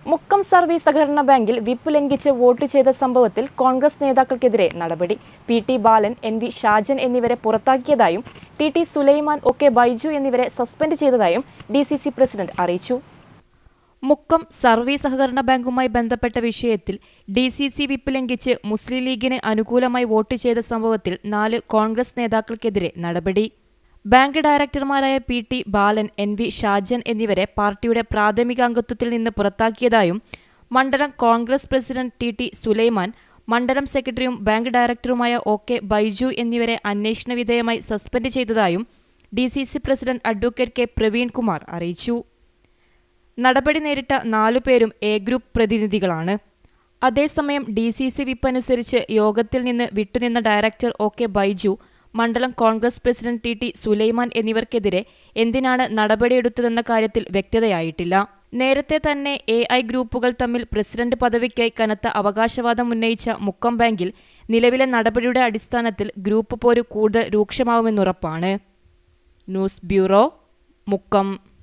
Mukkam service സഹകരണ ബാങ്കിൽ whip ലംഘിച്ച് വോട്ട് ചെയ്ത സംഭവത്തിൽ കോൺഗ്രസ് നേതാക്കൾക്കെതിരെ നടപടി P T Balan N V Shajan എന്നിവരെ പുറത്താക്കിയതായും T T Sulaiman O K Baiju എന്നിവരെ സസ്പെൻഡ് ചെയ്തതായും ഡി സി സി പ്രസിഡന്റ് അറിയിച്ചു മുക്കം സർവീസ് സഹകരണ ബാങ്കുമായി ബന്ധപ്പെട്ട വിഷയത്തിൽ ഡി സി സി വിപ്പ് ലംഘിച്ച് മുസ്ലിം ലീഗിന് അനുകൂലമായി വോട്ട് ചെയ്ത സംഭവത്തിൽ നാല് കോൺഗ്രസ് നേതാക്കൾക്കെതിരെ നടപടി ബാങ്ക് ഡയറക്ടർമാരായ P T Balan N V Shajan എന്നിവരെ പാർട്ടിയുടെ പ്രാഥമിക അംഗത്വത്തിൽ നിന്ന് പുറത്താക്കിയതായും മണ്ഡലം Congress president T T Sulaiman മണ്ഡലം സെക്രട്ടറിയും ബാങ്ക് ഡയറക്ടറുമായ ഒ കെ ബൈജു എന്നിവരെ അന്വേഷണ വിധേയമായി സസ്പെൻഡ് ചെയ്തതായും D C C president advocate K Praveen Kumar അറിയിച്ചു നടപടി നേരിട്ട നാലുപേരും എ ഗ്രൂപ്പ് പ്രതിനിധികളാണ് അതേസമയം ഡി സി സി വിപ്പ് അനുസരിച്ച് യോഗത്തിൽ നിന്ന് വിട്ടുനിന്ന ഡയറക്ടർ ഒ കെ ബൈജു മണ്ഡലം Congress president T T Sulaiman എന്നിവർക്കെതിരെ എന്തിനാണ് നടപടിയെടുത്തതെന്ന കാര്യത്തിൽ വ്യക്തതയായിട്ടില്ല നേരത്തെ തന്നെ എ ഐ ഗ്രൂപ്പുകൾ തമ്മിൽ പ്രസിഡന്റ് പദവിക്കായി കനത്ത അവകാശവാദം ഉന്നയിച്ച മുക്കം ബാങ്കിൽ നിലവിലെ നടപടിയുടെ അടിസ്ഥാനത്തിൽ ഗ്രൂപ്പ് പോര് കൂടുതൽ രൂക്ഷമാവുമെന്നുറപ്പാണ് ന്യൂസ് ബ്യൂറോ മുക്കം